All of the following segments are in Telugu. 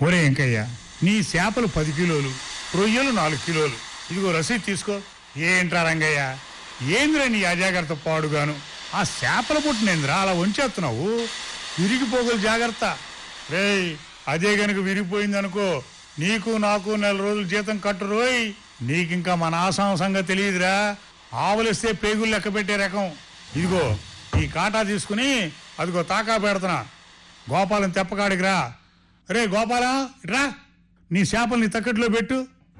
ఒరే వెంకయ్య నీ చేపలు పది కిలోలు రొయ్యలు నాలుగు కిలోలు ఇదిగో రసీదు తీసుకో ఏంట్రా రంగయ్య ఏంద్రా నీ అజాగ్రత్త పాడుగాను ఆ చేపల పుట్టినేంద్రా అలా వంచేస్తున్నావు విరిగిపోగలు జాగ్రత్త రేయ్ అదే గనుక విరిగిపోయింది అనుకో నీకు నాకు నెల రోజులు జీతం కట్టు రోయ్ నీకింకా మన ఆసాం సంగతి తెలియదురా ఆవులిస్తే పేగులు లెక్క పెట్టే రకం ఇదిగో ఈ కాటా తీసుకుని అదిగో తాకా పెడుతున్నా గోపాలం తెప్పకాడికి రా రే గోపాలం రా నీ చేపలు నీ తక్కట్లో పెట్టు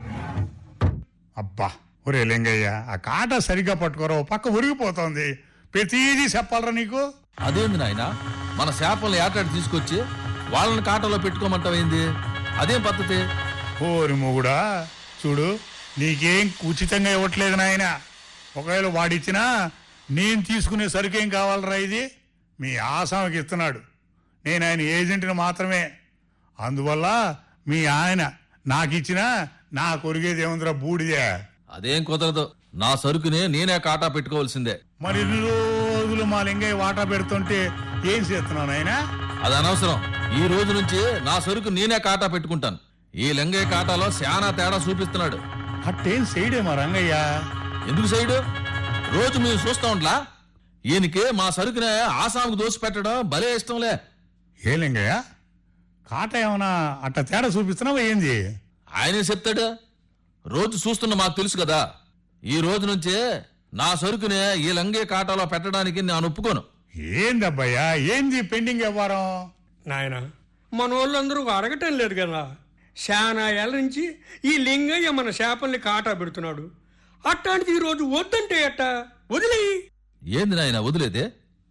అబ్బా ఒరే లింగయ్య ఆ కాట సరిగ్గా పట్టుకోరా ఓ పక్క ఉరిగిపోతోంది ప్రతిదీ చెప్పాలరా నీకు అదేంది నాయన మన చేపల్ని ఏటాడు తీసుకొచ్చి వాళ్ళని కాటలో పెట్టుకోమంటావేంది అదేం పద్ధతి ఓరి మొగుడా చూడు నీకేం ఉచితంగా ఇవ్వట్లేదు నాయన ఒకవేళ వాడిచ్చినా నేను తీసుకునే సరుకేం కావాలరా ఇది మీ ఆసామికి ఇస్తున్నాడు నేను ఆయన ఏజెంట్ని మాత్రమే అందువల్ల మీ ఆయన నాకు ఇచ్చినా నా కొరిగేది ఏముందిరా బూడిదే అదేం కుదరదు నా సరుకునే నేనే కాటా పెట్టుకోవాల్సిందే మరి ఇన్ని రోజులు మా లింగయ్య వాటా పెడుతుంటే ఏం చేస్తున్నావు నాయనా అది అనవసరం ఈ రోజు నుంచి నా సరుకు నేనే కాటా పెట్టుకుంటాను ఈ లింగయ్య కాటాలో శానా తేడా చూపిస్తున్నాడు అట్టేం చేయడే మా రంగయ్య ఎందుకు సైడు రోజు మేము చూస్తా ఉంట్లా ఈయనకి మా సరుకునే ఆసాముకు దోసి పెట్టడం భలే ఇష్టంలే ఏ లింగయ్య కాట ఏమన్నా అట్ట తేడా చూపిస్తున్నావా ఏంది ఆయనే చెప్తాడు రోజు చూస్తున్న మాకు తెలుసు కదా ఈ రోజు నుంచే నా సరుకునే ఈ లంగే కాటాలో పెట్టడానికి నేను ఒప్పుకోను ఏంది అబ్బాయ్యా ఏంది పెండింగ్ వ్యవహారం నాయన మన వాళ్ళందరూ అడగటం లేదు కదా శానా ఏళ్ళ నుంచి ఈ లింగయ్య మన చేపల్ని కాటా పెడుతున్నాడు అట్లాంటిది ఈరోజు వద్దంటే ఎట్ట వదిలేయి ఏంది నాయన వదిలేదే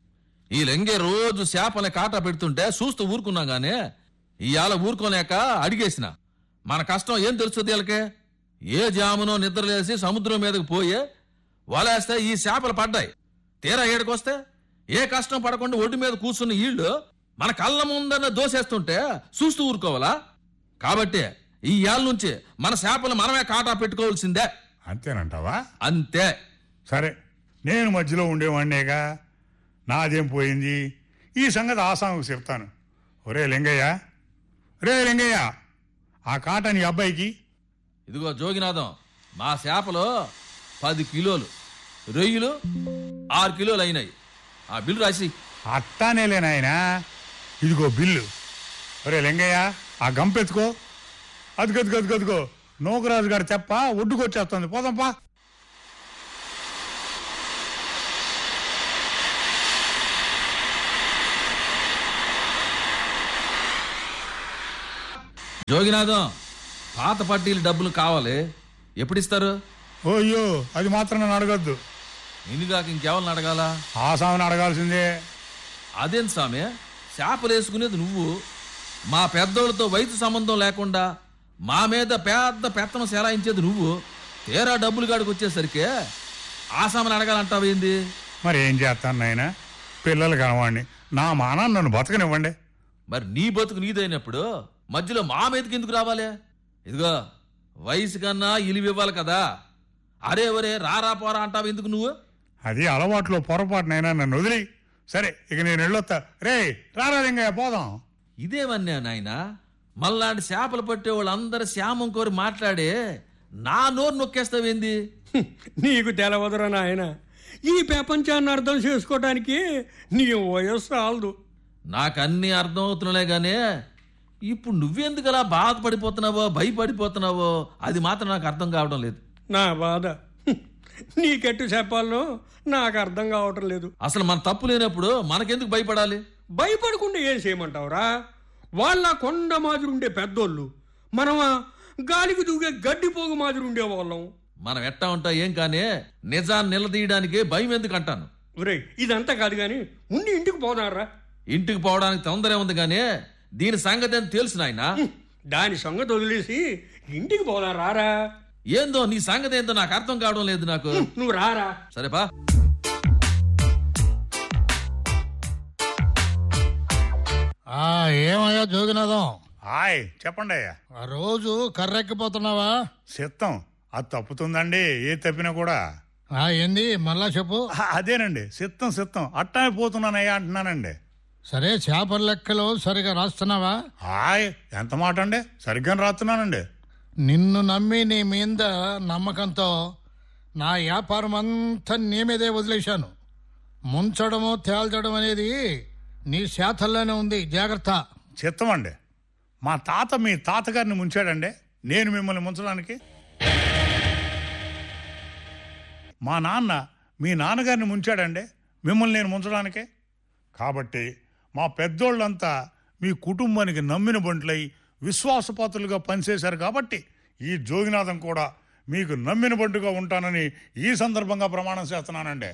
ఈ లంగే రోజు చేపల్ని కాటా పెడుతుంటే చూస్తూ ఊరుకున్నా గానే ఇవాళ ఊరుకోలేక అడిగేసిన మన కష్టం ఏం తెలుస్తుంది వీళ్ళకే ఏ జామునో నిద్రలేసి సముద్రం మీదకి పోయి వలేస్తే ఈ చేపలు పడ్డాయి తీరా ఏడుకొస్తే ఏ కష్టం పడకుండా ఒడ్డు మీద కూర్చున్న ఈళ్ళు మన కళ్ళ ముందన్న దోసేస్తుంటే చూస్తూ ఊరుకోవాలా కాబట్టి ఈ ఏళ్ళ నుంచి మన చేపలు మనమే కాటా పెట్టుకోవాల్సిందే అంతేనంటావా అంతే సరే నేను మధ్యలో ఉండేవాడినేగా నాదేం పోయింది ఈ సంగతి ఆసాముకు చెప్తాను ఒరే లింగయ్య రే లింగయ్య ఆ కాట నీ అబ్బాయికి ఇదిగో జోగినాథం మా చేపలు పది కిలోలు రొయ్యలు ఆరు కిలోలు అయినాయి ఆ బిల్లు రాసి అట్టానేలే నాయనా ఇదిగో బిల్లు ఒరే లింగయ్య ఆ గంపెత్తుకో అదిగదిగో అదిగదిగో నూకరాజు గారు తెప్ప ఒడ్డుకొచ్చేస్తుంది పోదాంపా జోగినాథం పాత పట్టీలు డబ్బులు కావాలి ఎప్పుడు ఇస్తారు ఓయ్యో అది మాత్రం నన్ను అడగద్దు నిన్నుగాక ఇంకెవరిని అడగాల ఆసాముని అడగాల్సిందే అదేం సామె చేపలు వేసుకునేది నువ్వు మా పెద్దోళ్ళతో వయసు సంబంధం లేకుండా మా మీద పెద్ద పెత్తనం సెలాయించేది నువ్వు తీరా డబ్బులు కాడికి వచ్చేసరికి ఆసామని అడగాలంటావేంది మరి ఏం చేస్తాను నాయన పిల్లలు కనవాడిని నా మానాన్ని నన్ను బతకనివ్వండి మరి నీ బతుకు నీదైనప్పుడు మధ్యలో మా మీదకి ఎందుకు రావాలి ఇదిగో వయసు కన్నా ఇలివి ఇవ్వాలి కదా అరే ఒరే రారా పోరా అంటావు ఎందుకు నువ్వు అది అలవాట్లో పొరపాటునైనా నన్ను వదిలి సరే ఇక నేను వెళ్ళొత్తా రే రారా లింగయ్య పోదాం ఇదేమన్నా నాయన మళ్ళాంటి చేపలు పట్టే వాళ్ళందరూ శ్యామం కోరి మాట్లాడే నా నోరు నొక్కేస్తావేంది హ్మ్, నీకు తెలవదురా నాయన ఈ ప్రపంచాన్ని అర్థం చేసుకోవడానికి నీ వయస్సు రాలదు నాకు అన్ని అర్థం అవుతున్నాలే గానే ఇప్పుడు నువ్వెందుకు అలా బాధపడిపోతున్నావో భయపడిపోతున్నావో అది మాత్రం నాకు అర్థం కావడం లేదు నా బాధ హ్మ్, నీకెట్టు చెప్పాలనో నాకు అర్థం కావటం లేదు అసలు మన తప్పు లేనప్పుడు మనకెందుకు భయపడాలి భయపడకుండా ఏం చేయమంటావురా వాళ్ళ కొండ మాదిరి ఉండే పెద్దోళ్ళు మనమా గాలికి దూగే గడ్డిపోగు మాదిరి ఉండేవాళ్ళం మనం ఎట్టా ఉంటా ఏం కానీ నిజాన్ని నిలదీయడానికి భయం ఎందుకు అంటాను ఒరే ఇదంతా కాదు కానీ ఉండి ఇంటికి పోదారా ఇంటికి పోవడానికి తొందరే ఉంది కానీ దీని సంగతి అని తెలుసు నాయనా దాని సంగతి వదిలేసి ఇంటికి పోదాం రారా ఏందో నీ సంగతి ఏందో నాకు అర్థం కావడం లేదు నాకు నువ్వు రారా సరేపా ఆ ఏమయ్యా జోగినాథం హాయ్ చెప్పండి అయ్యా ఆ రోజు కర్రెక్కిపోతున్నావా చిత్తం అది తప్పుతుందండి ఏ తప్పినా కూడా ఆ ఏంది మళ్ళా చెప్పు ఆ, అదేనండి సిత్తం సిత్తం అట్టానే పోతున్నానయ్యా అంటున్నానండి సరే చేపల లెక్కలు సరిగా రాస్తున్నావా హాయ్ ఎంత మాట అండి సరిగ్గా రాస్తున్నానండి నిన్ను నమ్మి నీ మీద నమ్మకంతో నా వ్యాపారం అంతా నీ మీదే వదిలేశాను ముంచడము తేల్చడం అనేది నీ శాతల్లోనే ఉంది జాగ్రత్త చిత్తం అండి మా తాత మీ తాతగారిని ముంచాడండి నేను మిమ్మల్ని ముంచడానికి మా నాన్న మీ నాన్నగారిని ముంచాడండి మిమ్మల్ని నేను ముంచడానికి కాబట్టి మా పెద్దోళ్ళంతా మీ కుటుంబానికి నమ్మిన బంట్లై విశ్వాసపాత్రులుగా పనిచేశారు కాబట్టి ఈ జోగినాథం కూడా మీకు నమ్మిన బంటుగా ఉంటానని ఈ సందర్భంగా ప్రమాణం చేస్తున్నానండి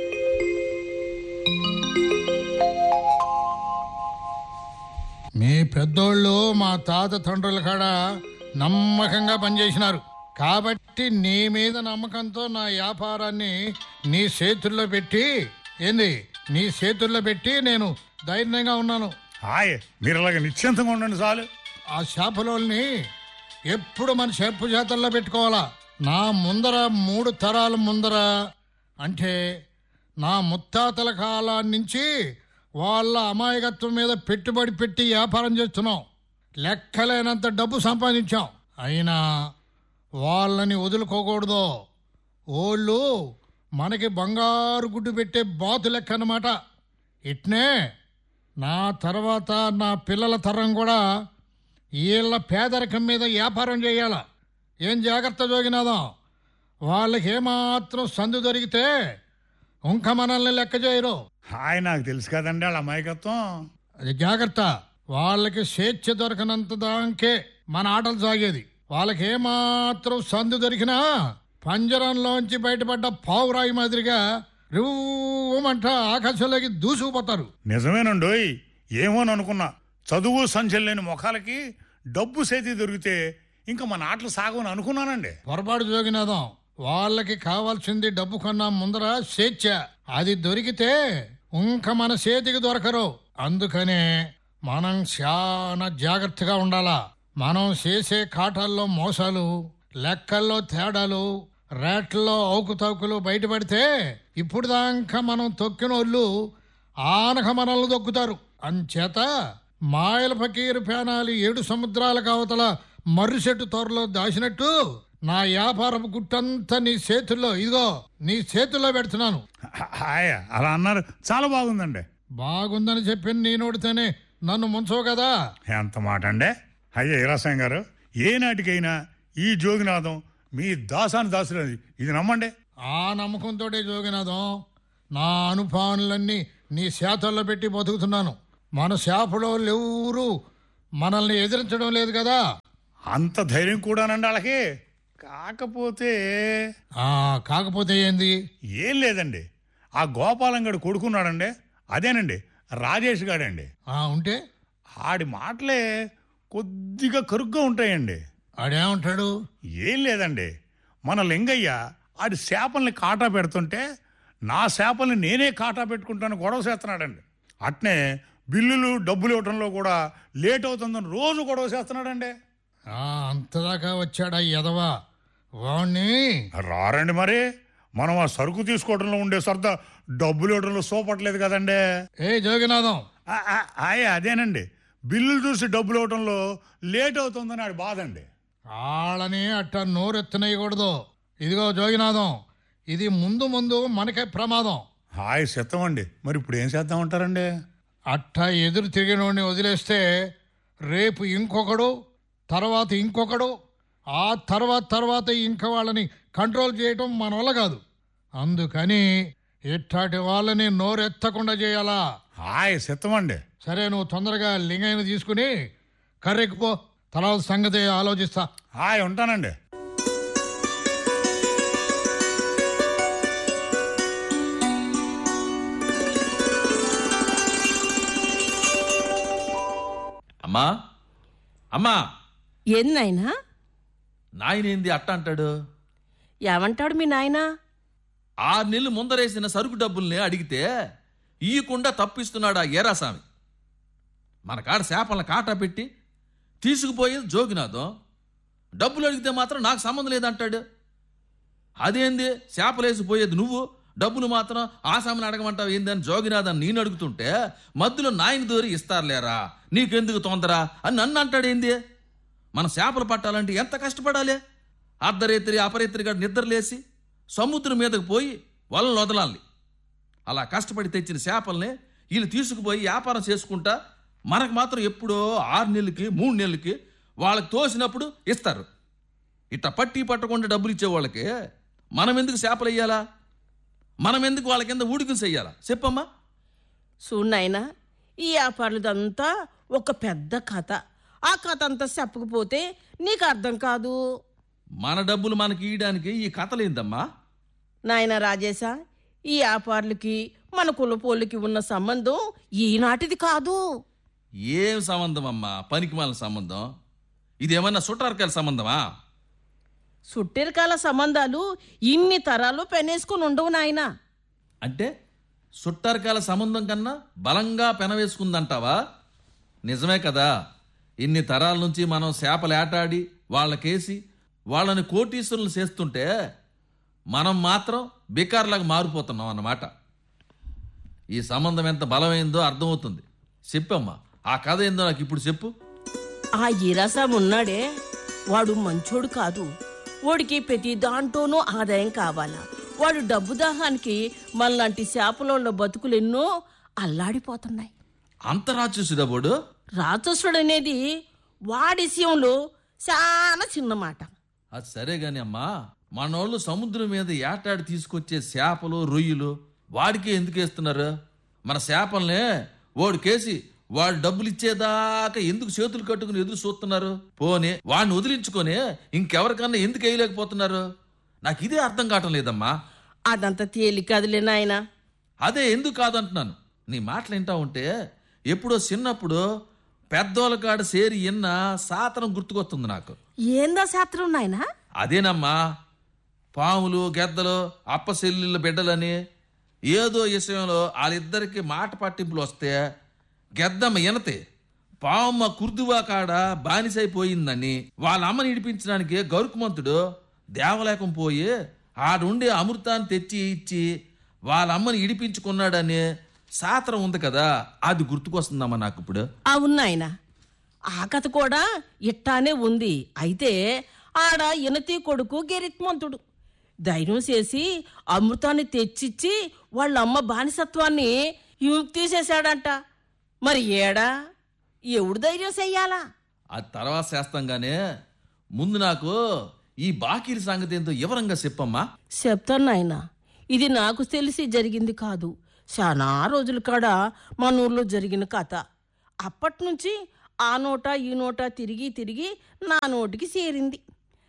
మీ పెద్దోళ్ళు మా తాత తండ్రుల కాడ నమ్మకంగా పనిచేసినారు కాబట్టి నీ మీద నమ్మకంతో నా వ్యాపారాన్ని నీ చేతుల్లో పెట్టి ఏంది నీ చేతుల్లో పెట్టి నేను ధైర్యంగా ఉన్నాను హాయ్ మీరు ఇలాగ నిశ్చింతంగా ఉండండి చాలు ఆ చేపలోల్ని ఎప్పుడు మన చెప్పు చేతల్లో పెట్టుకోవాలా నా ముందర మూడు తరాల ముందర అంటే నా ముత్తాతల కాలం నుంచి వాళ్ళ అమాయకత్వం మీద పెట్టుబడి పెట్టి వ్యాపారం చేస్తున్నాం లెక్కలేనంత డబ్బు సంపాదించాం అయినా వాళ్ళని వదులుకోకూడదు ఓళ్ళు మనకి బంగారు గుడ్డు పెట్టే బాతు లెక్క అన్నమాట ఇట్నే నా తర్వాత నా పిల్లల తరం కూడా వీళ్ళ పేదరికం మీద వ్యాపారం చేయాల ఏం జాగ్రత్త జోగినాదాం వాళ్ళకి ఏమాత్రం సందు దొరికితే ఇంక మనల్ని లెక్క చేయరు హాయ్ నాకు తెలుసు కదండి వాళ్ళ అమాయకత్వం అది జాగ్రత్త వాళ్ళకి స్వేచ్ఛ దొరకనంత దాకే మన ఆటలు సాగేది వాళ్ళకి ఏమాత్రం సందు దొరికినా పంజరంలోంచి బయటపడ్డ పావురాయి మాదిరిగా రువ్వమంట ఆకాశంలోకి దూసుకుపోతారు నిజమేనండోయ్ ఏమోననుకున్నా చదువు సంచలు లేని ముఖాలకి డబ్బు సేతి దొరికితే ఇంకా మన ఆటలు సాగవని అనుకున్నానండి పొరపాటు జోగినాదం వాళ్ళకి కావాల్సింది డబ్బు కన్నా ముందర స్వేచ్ఛ అది దొరికితే ఇంక మన చేతికి దొరకరు అందుకనే మనం చాలా జాగ్రత్తగా ఉండాలా మనం చేసే కాటాల్లో మోసాలు లెక్కల్లో తేడాలు రేట్లలో అవుకుతవుకులు బయటపడితే ఇప్పుడు దాకా మనం తొక్కిన వాళ్ళు ఆనక మనల్ని దొక్కుతారు అంచేత మాయల ఫకీరు పేనాలు ఏడు సముద్రాల కావతల మర్రిసెట్టు త్వరలో దాచినట్టు నా వ్యాపారపు గుట్టంతా నీ చేతుల్లో ఇదిగో నీ చేతుల్లో పెడుతున్నాను హాయ్ అలా అన్నారు చాలా బాగుందండి బాగుందని చెప్పి నీ నోడితేనే నన్ను ముంచవు కదా ఎంత మాట అండి అయ్యా ఈరాసాయం గారు ఏనాటికైనా ఈ జోగినాథం మీ దాసాని దాసులు ఇది నమ్మండి ఆ నమ్మకంతో జోగినాథం నా అనుభవాలన్నీ నీ శాతల్లో పెట్టి బతుకుతున్నాను మన శాపలో ఎవరు మనల్ని ఎదిరించడం లేదు కదా అంత ధైర్యం కూడానండి వాళ్ళకి కాకపోతే ఆ కాకపోతే ఏంది ఏం లేదండి ఆ గోపాలంగడు కొడుకున్నాడండి అదేనండి రాజేష్ గాడండి ఆ ఉంటే ఆడి మాటలే కొద్దిగా కరుగ్గా ఉంటాయండి ఆడేమంటాడు ఏం లేదండి మన లింగయ్య ఆడి చేపల్ని కాటా పెడుతుంటే నా చేపల్ని నేనే కాటా పెట్టుకుంటాను గొడవ చేస్తున్నాడండి అట్నే బిల్లులు డబ్బులు ఇవ్వటంలో కూడా లేట్ అవుతుందని రోజు గొడవ చేస్తున్నాడండి ఆ అంతదాకా వచ్చాడా ఎదవా వాణ్ణి రారండి మరి మనం ఆ సరుకు తీసుకోవడంలో ఉండే సరదా డబ్బులు ఇవ్వడంలో సోపట్లేదు కదండి ఏ జోగినాథం ఆ, ఆ, ఆయ్ అదేనండి బిల్లులు చూసి డబ్బులు ఇవ్వటంలో లేట్ అవుతుందని ఆడి బాధ అండి ఆళ్ళని అట్ట నోరెత్తనేయకూడదు ఇదిగో జోగినాథం ఇది ముందు ముందు మనకే ప్రమాదం హాయ్ సిద్ధం అండి మరి ఇప్పుడు ఏం చేద్దాం అంటారండి అట్ట ఎదురు తిరిగినోడిని వదిలేస్తే రేపు ఇంకొకడు తర్వాత ఇంకొకడు ఆ తర్వాత తర్వాత ఇంకా వాళ్ళని కంట్రోల్ చేయటం మన వల్ల కాదు అందుకని ఇట్లాంటి వాళ్ళని నోరెత్తకుండా చేయాలా హాయ్ సిద్ధం అండి సరే నువ్వు తొందరగా లింగైన తీసుకుని కర్రెక్కిపో తర్వాత సంగతి ఆలోచిస్తా హాయ్ ఉంటానండి అమ్మా అమ్మా ఏందైనా నాయనేంది అట్ట అంటాడు ఏమంటాడు మీ నాయనా ఆరు నెలలు ముందరేసిన సరుకు డబ్బుల్ని అడిగితే ఇయ్యకుండా తప్పిస్తున్నాడు ఆ ఏరాస్వామి మన కాడ చేపలను కాటా పెట్టి తీసుకుపోయేది జోగినాథం డబ్బులు అడిగితే మాత్రం నాకు సంబంధం లేదంటాడు అదేంది చేపలేసి పోయేది నువ్వు డబ్బులు మాత్రం ఆసామిని అడగమంటావు ఏందని జోగినాథన్ నేను అడుగుతుంటే మధ్యలో నాయన దూరి ఇస్తారులేరా నీకెందుకు తొందర అని నన్ను అంటాడేంది మన చేపలు పట్టాలంటే ఎంత కష్టపడాలి అర్ధరేత్రి అపరేత్రిగా నిద్రలేసి సముద్రం మీదకు పోయి వలలు వదలాలి అలా కష్టపడి తెచ్చిన చేపల్ని వీళ్ళు తీసుకుపోయి వ్యాపారం చేసుకుంటా మనకు మాత్రం ఎప్పుడో ఆరు నెలలకి మూడు నెలలకి వాళ్ళకి తోసినప్పుడు ఇస్తారు ఇట్ట పట్టి పట్టకుండా డబ్బులు ఇచ్చే వాళ్ళకి మనం ఎందుకు చేపలు వేయాలా మనం ఎందుకు వాళ్ళ కింద ఊడికలు చెయ్యాలా చెప్పమ్మా చూడు నాయనా ఈ వ్యాపారులదంతా ఒక పెద్ద కథ ఆ కథ అంతా చెప్పకపోతే నీకు అర్థం కాదు మన డబ్బులు మనకి ఇయడానికి ఈ కథలేందమ్మా నాయన రాజేశా ఈ వ్యాపారులకి మన కులపోళ్ళకి ఉన్న సంబంధం ఈనాటిది కాదు ఏం సంబంధం అమ్మా పనికి మాలిన సంబంధం ఇదేమన్నా సుట్టారకాయల సంబంధమా సుట్టెరకాల సంబంధాలు ఇన్ని తరాలు పెనేసుకుని ఉండవు నాయనా అంటే సుట్టారకాల సంబంధం కన్నా బలంగా పెనవేసుకుందంటావా నిజమే కదా ఇన్ని తరాల నుంచి మనం చేపలు ఏటాడి వాళ్ళకేసి వాళ్ళని కోటీశ్వరులు చేస్తుంటే మనం మాత్రం బికార్లాగా మారిపోతున్నాం అన్నమాట ఈ సంబంధం ఎంత బలమైందో అర్థమవుతుంది చెప్పమ్మా ఆ కథ ఏందో నాకు ఇప్పుడు చెప్పు ఆ ఈరాసాం ఉన్నాడే వాడు మంచోడు కాదు వాడికి ప్రతి దాంట్లోనూ ఆదాయం కావాలా వాడు డబ్బు దాహానికి మనలాంటి చేపలోళ్ళ బతుకులు ఎన్నో అల్లాడిపోతున్నాయి అంతరాచూసుడా బోడు రాక్షసుడు అనేది వాడి విషయంలో చాలా చిన్న మాట అది సరే గాని అమ్మా మనోళ్ళు సముద్రం మీద ఏటాడి తీసుకొచ్చే చేపలు రొయ్యలు వాడికే ఎందుకు వేస్తున్నారు మన చేపల్నే వాడు కేసి వాడు డబ్బులు ఇచ్చేదాకా ఎందుకు చేతులు కట్టుకుని ఎదురు చూస్తున్నారు పోనీ వాడిని వదిలించుకొని ఇంకెవరికన్నా ఎందుకు వేయలేకపోతున్నారు నాకు ఇదే అర్థం కావటం లేదమ్మా అదంత తేలికదిలే నాయన అదే ఎందుకు కాదంటున్నాను నీ మాటలు వింటా ఉంటే ఎప్పుడో చిన్నప్పుడు పెద్దోళ్ళ కాడ సేరి ఇన్న సాతనం గుర్తుకొస్తుంది నాకు ఏందా శాస్త్రం నాయనా అదేనమ్మా పాములు గెద్దలు అప్పసెల్లుల బిడ్డలని ఏదో విషయంలో వాళ్ళిద్దరికి మాట పట్టింపులు వస్తే గెద్దమ్మ ఇనతే పావమ్మ కుర్దువా కాడ బానిసైపోయిందని వాళ్ళ అమ్మని ఇడిపించడానికి గరుకుమంతుడు దేవలేకం పోయి ఆడుండే అమృతాన్ని తెచ్చి ఇచ్చి వాళ్ళ అమ్మని ఇడిపించుకున్నాడని సాత్రం ఉంది కదా అది గుర్తుకొస్తుందమ్మా నాకు ఇప్పుడు అవును నాయన ఆ కథ కూడా ఇట్టానే ఉంది అయితే ఆడ ఇనతి కొడుకు గెరిత్మంతుడు ధైర్యం చేసి అమృతాన్ని తెచ్చిచ్చి వాళ్ళ అమ్మ బానిసత్వాన్ని యూక్ తీసేశాడంట మరి ఏడా ఎవడు ధైర్యం చెయ్యాలా అది తర్వాత చేస్తాంగానే ముందు నాకు ఈ బాకీల సంగతి ఏందో వివరంగా చెప్పమ్మా చెప్తాను నాయన ఇది నాకు తెలిసి జరిగింది కాదు చాలా రోజుల కాడ మన ఊర్లో జరిగిన కథ అప్పటి నుంచి ఆ నోట ఈ నోట తిరిగి తిరిగి నా నోటికి చేరింది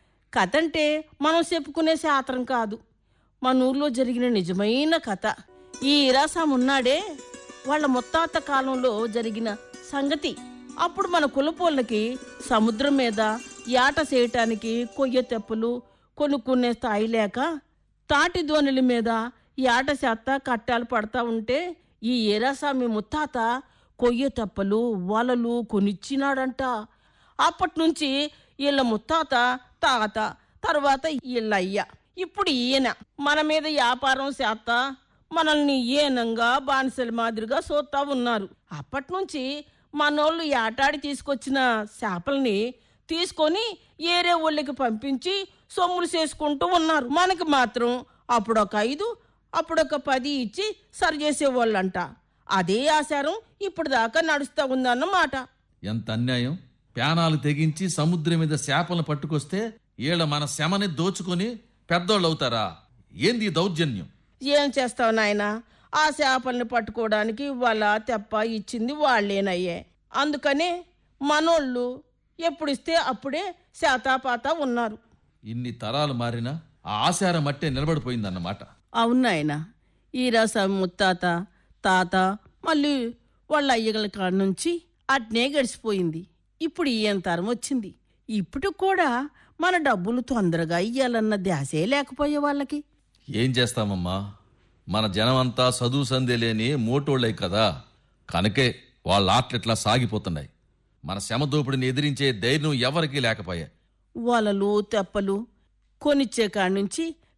కథ అంటే మనం చెప్పుకునే శాస్త్రం కాదు మన ఊర్లో జరిగిన నిజమైన కథ ఈ ఇరాసాం ఉన్నాడే వాళ్ళ ముత్తాత కాలంలో జరిగిన సంగతి అప్పుడు మన కులపోళ్ళకి సముద్రం మీద యాట చేయటానికి కొయ్య తెప్పలు కొనుక్కునే స్థాయి లేక తాటి దోణిల మీద యాట చేత కట్టాలు పడతా ఉంటే ఈ ఏరాసామి ముత్తాత కొయ్య తెప్పలు వలలు కొనిచ్చినాడంట అప్పటి నుంచి వీళ్ళ ముత్తాత తాత తర్వాత వీళ్ళ అయ్య ఇప్పుడు ఈయన మన మీద వ్యాపారం చేస్తా మనల్ని ఈయనంగా బానిసల మాదిరిగా చూస్తా ఉన్నారు అప్పటి నుంచి మనోళ్ళు ఏటాడి తీసుకొచ్చిన చేపల్ని తీసుకొని ఏరే ఊళ్ళకి పంపించి సొమ్ములు చేసుకుంటూ ఉన్నారు మనకి మాత్రం అప్పుడొక ఐదు అప్పుడొక పది ఇచ్చి సరి చేసేవాళ్ళంట అదే ఆచారం ఇప్పుడు దాకా నడుస్తూ ఉందన్నమాట ఎంత అన్యాయం ప్యానాలు తెగించి సముద్రం మీద చేపలను పట్టుకొస్తే ఈళ్ళ మన శమని దోచుకొని పెద్దోళ్ళు అవుతారా ఏంది ఈ దౌర్జన్యం ఏం చేస్తావు నాయన ఆ చేపల్ని పట్టుకోవడానికి వాళ్ళ తెప్ప ఇచ్చింది వాళ్ళేనయ్యే అందుకనే మనోళ్ళు ఎప్పుడు ఇస్తే అప్పుడే శాతాపాత ఉన్నారు ఇన్ని తరాలు మారినా ఆ ఆచారం మట్టే నిలబడిపోయిందన్నమాట అవును నాయన ఈ రసం ముత్తాత తాత మళ్ళీ వాళ్ళ అయ్యగల కాడ నుంచి అట్నే గడిచిపోయింది ఇప్పుడు ఈయన తరం వచ్చింది ఇప్పుడు కూడా మన డబ్బులు తొందరగా ఇయ్యాలన్న ధ్యాసే లేకపోయే వాళ్ళకి ఏం చేస్తామమ్మా మన జనమంతా చదువు సందే లేని మోటోళ్ళే కదా కనుకే వాళ్ళ ఆటలిట్లా సాగిపోతున్నాయి మన శ్రమ దోపిడిని ఎదిరించే ధైర్యం ఎవరికీ లేకపోయా వలలు తెప్పలు కొనిచ్చే కాడి నుంచి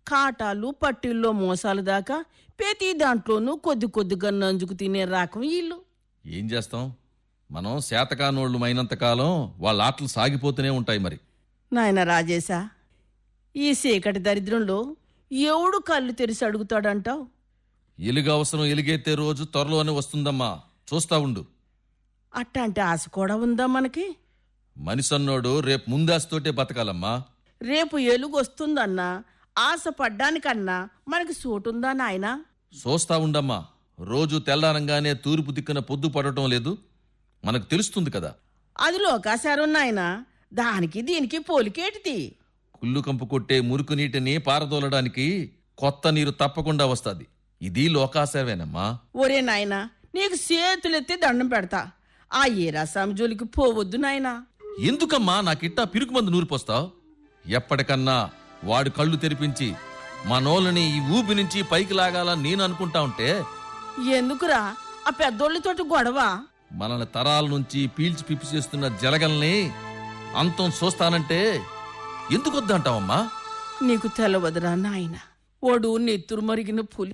కాటాలు పట్టిల్లో మోసాలు దాకా ప్రతి దాంట్లోనూ కొద్ది కొద్దిగా నంజుకు తినే రకం వీళ్ళు ఏం చేస్తాం మనం శాతకానోళ్ళు అయినంత కాలం వాళ్ళ ఆటలు సాగిపోతూనే ఉంటాయి మరి నాయన రాజేశా ఈ చీకటి దరిద్రంలో ఎవడు కళ్ళు తెరిచి అడుగుతాడంటావు ఎలుగు అవసరం ఎలుగెత్తే రోజు త్వరలోనే వస్తుందమ్మా చూస్తా ఉండు అట్టాంటి ఆశ కూడా ఉందా మనకి మనిషన్నోడు రేపు ముందాస్తోటే బతకాలమ్మా రేపు ఎలుగు వస్తుందన్నా ఆశ పడ్డానికన్నా మనకి సోటుందా నాయనా చూస్తా ఉండమ్మా రోజు తెల్లారంగానే తూర్పు దిక్కున పొద్దు పడటం లేదు మనకు తెలుస్తుంది కదా అది లోకాశారం నాయనా దానికి దీనికి పోలికేటిది కుళ్ళు కంపు కొట్టే మురుకు నీటిని పారదోలడానికి కొత్త నీరు తప్పకుండా వస్తుంది ఇది లోకాసేవేనమ్మా ఒరే నాయనా నీకు చేతులెత్తి దండం పెడతా ఆ ఏరా జోలికి పోవద్దు నాయనా ఎందుకమ్మా నాకిట్టా పిరుకు మందు నూరిపోస్తావు ఎప్పటికన్నా వాడు కళ్ళు తెరిపించి మనోళ్ళని ఈ ఊపి నుంచి పైకి లాగాలని నేను అనుకుంటా ఉంటే ఎందుకురా ఆ పెద్దోళ్ళతోటి గొడవ మనల్ని తరాల నుంచి పీల్చి పిప్పి చేస్తున్న జలగల్ని అంతం చూస్తానంటే ఎందుకు వద్దంటావమ్మా నీకు తెలవదురా నాయన వాడు నెత్తురు మరిగిన పులి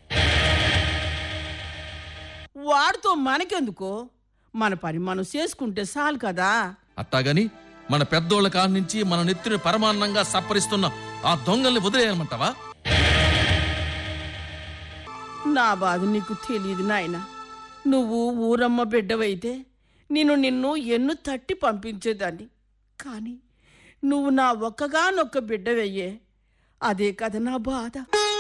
వాడితో మనకెందుకో మన పని మనం చేసుకుంటే చాలు కదా అట్టాగని మన పెద్దోళ్ళ కాడ నుంచి మన నెత్తిని పరమాన్నంగా సప్పరిస్తున్న ఆ దొంగల్ని వదిలేయమంటావా నా బాధ నీకు తెలియదు నాయన నువ్వు ఊరమ్మ బిడ్డవైతే నేను నిన్ను ఎన్ను తట్టి పంపించేదాన్ని కానీ నువ్వు నా ఒక్కగానొక్క బిడ్డవయ్యే అదే కదా నా బాధ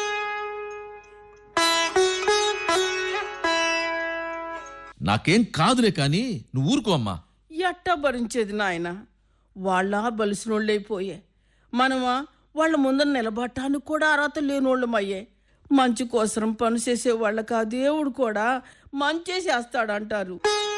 నాకేం కాదులే కాని నువ్వు ఊరుకో అమ్మా ఎట్టా భరించేది నాయన వాళ్ళ బలిసినోళ్ళైపోయే మనమా వాళ్ళ ముందర నిలబడటానికి కూడా అర్హత లేనోళ్ళమయ్యే మంచి కోసరం పని చేసే వాళ్ళకి ఆ దేవుడు కూడా మంచి చేస్తాడంటారు